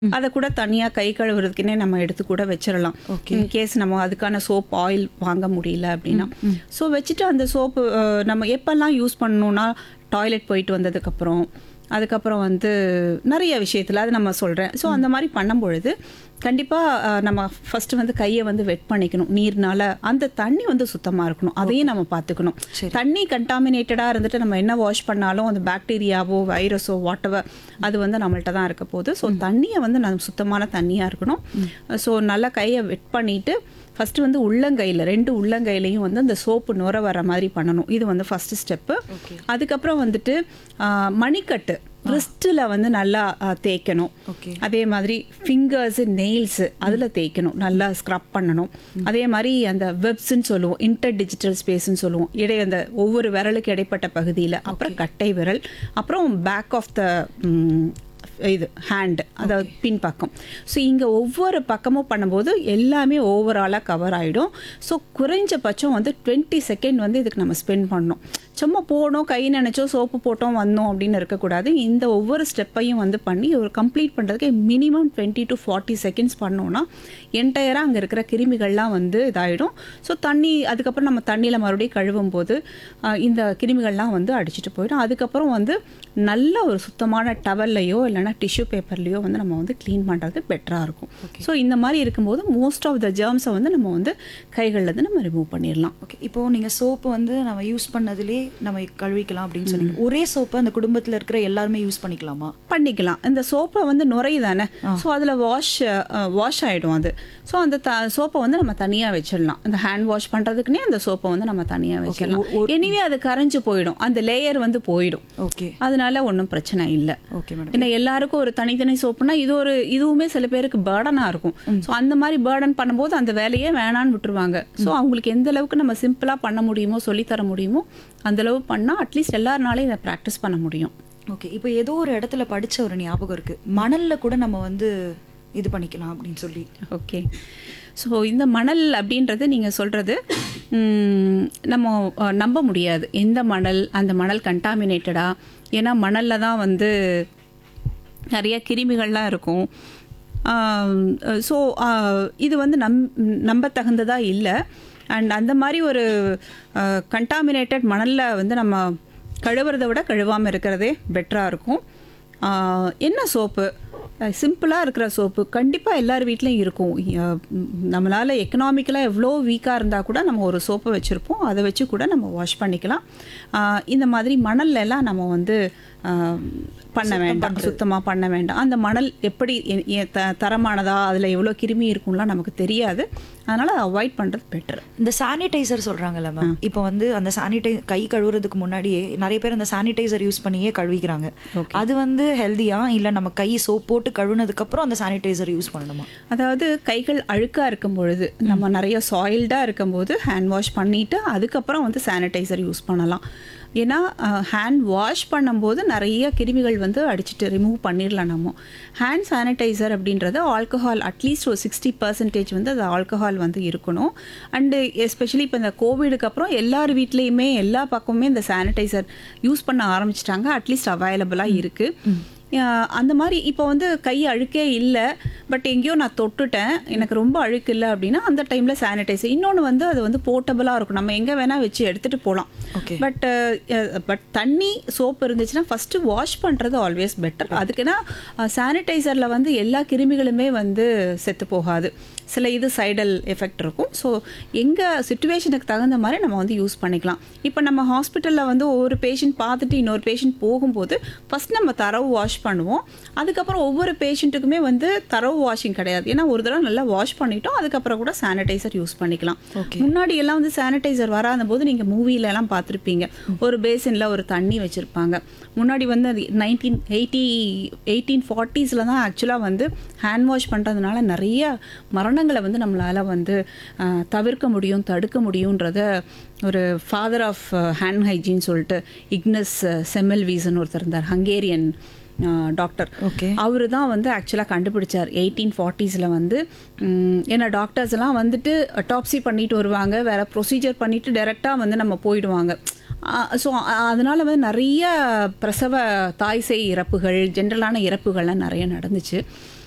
அதை கூட தனியா கை கழுவுறதுக்குன்னே நம்ம எடுத்து கூட வச்சிடலாம் Okay. கேஸ் நம்ம அதுக்கான சோப் ஆயில் வாங்க முடியல அப்படின்னா ஸோ வச்சுட்டு அந்த சோப்பு நம்ம எப்பெல்லாம் யூஸ் பண்ணணும்னா டாய்லெட் போயிட்டு வந்ததுக்கப்புறம் அதுக்கப்புறம் வந்து நிறைய விஷயத்தில் அது நம்ம சொல்கிறேன் ஸோ அந்த மாதிரி பண்ணும் பொழுது கண்டிப்பாக நம்ம ஃபர்ஸ்ட் வந்து கையை வந்து வெட் பண்ணிக்கணும் நீர்னால அந்த தண்ணி வந்து சுத்தமாக இருக்கணும் அதையும் நம்ம பார்த்துக்கணும் சரி. தண்ணி கண்டாமினேட்டடாக இருந்துட்டு நம்ம என்ன வாஷ் பண்ணாலும் அந்த பாக்டீரியாவோ வைரஸோ வாட்டவர் அது வந்து நம்மள்ட்ட தான் இருக்க போகுது ஸோ தண்ணியை வந்து நம்ம சுத்தமான தண்ணியாக இருக்கணும் ஸோ நல்லா கையை வெட் பண்ணிட்டு ஃபர்ஸ்ட் வந்து உள்ளங்கையில் ரெண்டு உள்ளங்கையிலையும் வந்து அந்த சோப்பு நுர வர மாதிரி பண்ணணும் இது வந்து ஃபர்ஸ்ட் ஸ்டெப்பு Okay. அதுக்கப்புறம் வந்துட்டு ஆ, மணிக்கட்டு ரிஸ்ட்டில் வந்து நல்லா ஆ, தேய்க்கணும் ஓகே அதே மாதிரி ஃபிங்கர்ஸு நெயில்ஸு அதில் தேய்க்கணும் நல்லா ஸ்க்ரப் பண்ணணும் அதே மாதிரி அந்த வெப்ஸ்ன்னு சொல்லுவோம் இன்டர் டிஜிட்டல் ஸ்பேஸ்ன்னு சொல்லுவோம் இடை அந்த ஒவ்வொரு விரலுக்கு இடைப்பட்ட பகுதியில் அப்புறம் கட்டை விரல் அப்புறம் பேக் ஆஃப் த இது ஹேண்ட் அதாவது பின்பக்கம் ஸோ இங்கே ஒவ்வொரு பக்கமும் பண்ணும்போது எல்லாமே ஓவராலாக கவர் ஆகிடும் ஸோ குறைஞ்சபட்சம் வந்து டுவெண்ட்டி செகண்ட் வந்து இதுக்கு நம்ம ஸ்பெண்ட் பண்ணணும் சும்மா போனோம் கை நினைச்சோ சோப்பு போட்டோம் வந்தோம் அப்படின்னு இருக்கக்கூடாது இந்த ஒவ்வொரு ஸ்டெப்பையும் வந்து பண்ணி ஒரு கம்ப்ளீட் பண்ணுறதுக்கு minimum twenty to forty seconds பண்ணோம்னா என்டையராக அங்கே இருக்கிற கிருமிகள்லாம் வந்து இதாகிடும் ஸோ தண்ணி அதுக்கப்புறம் நம்ம தண்ணியில் மறுபடியும் கழுவும் போது ஆஹ், இந்த கிருமிகள்லாம் வந்து அடிச்சிட்டு போயிடும் அதுக்கப்புறம் வந்து நல்ல ஒரு சுத்தமான டவல்லையோ இல்லைன்னா டிஷ்யூ பேப்பர்லேயோ வந்து நம்ம வந்து க்ளீன் பண்ணுறது பெட்டராக இருக்கும் ஸோ இந்த மாதிரி இருக்கும்போது மோஸ்ட் ஆஃப் த ஜேர்ம்ஸை வந்து நம்ம வந்து கைகள்லேருந்து நம்ம ரிமூவ் பண்ணிடலாம் ஓகே இப்போ நீங்க சோப்பு வந்து நம்ம யூஸ் பண்ணதுலே நம்ம கழுவிக்கலாம் அப்படின்னு சொன்னீங்க ஒரே சோப்பு அந்த குடும்பத்துல இருக்கிற எல்லாருமே யூஸ் பண்ணிக்கலாமா பண்ணிக்கலாம் இந்த சோப்பை வந்து நுரை தானே ஸோ அதில் வாஷ் வாஷ் ஆகிடும் அது ஸோ அந்த த சோப்பை வந்து நம்ம தனியாக வச்சிடலாம் அந்த ஹேண்ட் வாஷ் பண்ணுறதுக்குனே அந்த சோப்பை வந்து நம்ம தனியாக வச்சிடலாம் எனிவே அது கரைஞ்சு போயிடும் அந்த லேயர் வந்து போயிடும் ஓகே அதனால ஒன்றும் பிரச்சனை இல்லை ஓகே மேடம் ஏன்னா எல்லாருக்கும் ஒரு தனித்தனி சோப்புனா இது ஒரு இதுவுமே சில பேருக்கு பேர்டனாக இருக்கும் ஸோ அந்த மாதிரி பேர்டன் பண்ணும்போது அந்த வேலையே வேணான்னு விட்டுருவாங்க ஸோ அவங்களுக்கு எந்த அளவுக்கு நம்ம சிம்பிளாக பண்ண முடியுமோ சொல்லித்தர முடியுமோ அந்த அளவு பண்ணால் அட்லீஸ்ட் எல்லாருனாலையும் இதை ப்ராக்டிஸ் பண்ண முடியும் ஓகே இப்போ ஏதோ ஒரு இடத்துல படிச்ச ஒரு ஞாபகம் இருக்கு மணல்ல கூட நம்ம வந்து இது பண்ணிக்கலாம் அப்படின்னு சொல்லி ஓகே ஸோ இந்த மணல் அப்படின்றது நீங்கள் சொல்கிறது நம்ம அஹ், நம்ப முடியாது எந்த மணல் அந்த மணல் கண்டாமினேட்டடா ஏன்னா மணலில் தான் வந்து நிறைய கிருமிகள்லாம் இருக்கும் ஸோ இது வந்து நம் நம்ப தகுந்ததாக இல்லை அண்ட் அந்த மாதிரி ஒரு கண்டாமினேட்டட் மணலில் வந்து நம்ம கழுவுறதை விட கழுவாமல் இருக்கிறதே பெட்டராக இருக்கும் ஆஹ், என்ன சோப்பு சிம்பிளாக இருக்கிற சோப்பு கண்டிப்பாக எல்லார் வீட்லேயும் இருக்கும் நம்மளால் எக்கனாமிக்கலாக எவ்வளோ வீக்காக இருந்தால் கூட நம்ம ஒரு சோப்பை வச்சுருப்போம் அதை வச்சு கூட நம்ம வாஷ் பண்ணிக்கலாம் ஆஹ், இந்த மாதிரி மணல்ல எல்லாம் நம்ம வந்து ஆஹ், பண்ண வேண்டாம் சுத்தமாக பண்ண வேண்டாம் அந்த மணல் எப்படி எ- எ- த தரமானதா அதில் எவ்வளோ கிருமி இருக்கும்லாம் நமக்கு தெரியாது அதனால் அவாய்ட் பண்ணுறது பெட்டர் இந்த சானிடைசர் சொல்றாங்கல்ல மேம் இப்போ வந்து அந்த சானிடை கை கழுவுறதுக்கு முன்னாடியே நிறைய பேர் அந்த சானிடைசர் யூஸ் பண்ணியே கழுவிக்கிறாங்க அது வந்து ஹெல்தியா இல்ல நம்ம கை சோப் போட்டு கழுவுனதுக்கு அப்புறம் அந்த சானிடைசர் யூஸ் பண்ணணுமா அதாவது கைகள் அழுக்காக இருக்கும் பொழுது நம்ம நிறைய சாயில்டாக இருக்கும்போது ஹேண்ட் வாஷ் பண்ணிவிட்டு அதுக்கப்புறம் வந்து சானிடைசர் யூஸ் பண்ணலாம் ஏன்னா ஹேண்ட் வாஷ் பண்ணும்போது நிறைய கிருமிகள் வந்து அடிச்சுட்டு ரிமூவ் பண்ணிடலாம் நம்ம ஹேண்ட் சானிடைசர் அப்படின்றது ஆல்கஹால் அட்லீஸ்ட் ஒரு சிக்ஸ்டி பர்சன்டேஜ் வந்து அது ஆல்கஹால் வந்து இருக்கணும் அண்டு எஸ்பெஷலி இப்போ இந்த கோவிடுக்கு அப்புறம் எல்லார் வீட்லேயுமே எல்லா பக்கமுமே இந்த சானிடைசர் யூஸ் பண்ண ஆரம்பிச்சிட்டாங்க அட்லீஸ்ட் அவைலபிளாக இருக்குது அஹ் அந்த மாதிரி இப்போ வந்து கை அழுக்கே இல்லை பட் எங்கேயோ நான் தொட்டுட்டேன் எனக்கு ரொம்ப அழுக்கு இல்லை அப்படின்னா அந்த டைமில் சானிடைசர் இன்னொன்று வந்து அது வந்து போர்ட்டபுளாக இருக்கும் நம்ம எங்கே வேணால் வச்சு எடுத்துகிட்டு போகலாம் ஓகே பட் பட் தண்ணி சோப் இருந்துச்சுன்னா ஃபஸ்ட்டு வாஷ் பண்ணுறது ஆல்வேஸ் பெட்டர் அதுக்குன்னா சானிடைசரில் வந்து எல்லா கிருமிகளுமே வந்து செத்து போகாது சில இது சைடல் எஃபெக்ட் இருக்கும் ஸோ எங்கள் சுச்சுவேஷனுக்கு தகுந்த மாதிரி நம்ம வந்து யூஸ் பண்ணிக்கலாம் இப்போ நம்ம ஹாஸ்பிட்டலில் வந்து ஒவ்வொரு பேஷண்ட் பார்த்துட்டு இன்னொரு பேஷண்ட் போகும்போது ஃபஸ்ட் நம்ம தரவு வாஷ் பண்ணுவோம் அதுக்கப்புறம் ஒவ்வொரு பேஷண்ட்டுக்குமே வந்து தரவு வாஷிங் கிடையாது ஏன்னா ஒரு தடவை நல்லா வாஷ் பண்ணிட்டோம் அதுக்கப்புறம் கூட சானிடைசர் யூஸ் பண்ணிக்கலாம் Okay. முன்னாடி எல்லாம் வந்து சானிடைசர் வராத போது நீங்கள் மூவில எல்லாம் பார்த்துருப்பீங்க ஒரு பேசினில் ஒரு தண்ணி வச்சுருப்பாங்க முன்னாடி வந்து அது நைன்டீன் எயிட்டி எயிட்டீன் ஃபார்ட்டிஸில் தான் ஆக்சுவலாக வந்து ஹேண்ட் வாஷ் பண்ணுறதுனால நிறைய மரணங்களை வந்து நம்மளால் வந்து ஆஹ், தவிர்க்க முடியும் தடுக்க முடியுன்றத ஒரு ஃபாதர் ஆஃப் ஹேண்ட் ஹைஜீன் சொல்லிட்டு இக்னஸ் செமெல்வீசன் ஒருத்தர் இருந்தார் ஹங்கேரியன் டாக்டர் ஓகே அவரு தான் வந்து ஆக்சுவலாக கண்டுபிடிச்சார் எயிட்டீன் ஃபார்ட்டிஸில் வந்து ம், ஏன்னா டாக்டர்ஸ் எல்லாம் வந்துட்டு டாப்ஸி பண்ணிட்டு வருவாங்க வேற ப்ரொசீஜர் பண்ணிட்டு டைரெக்டாக வந்து நம்ம போயிடுவாங்க ஸோ அதனால வந்து நிறைய பிரசவ தாய் சேய் இறப்புகள் ஜென்ரலான இறப்புகள்லாம் நிறைய நடந்துச்சு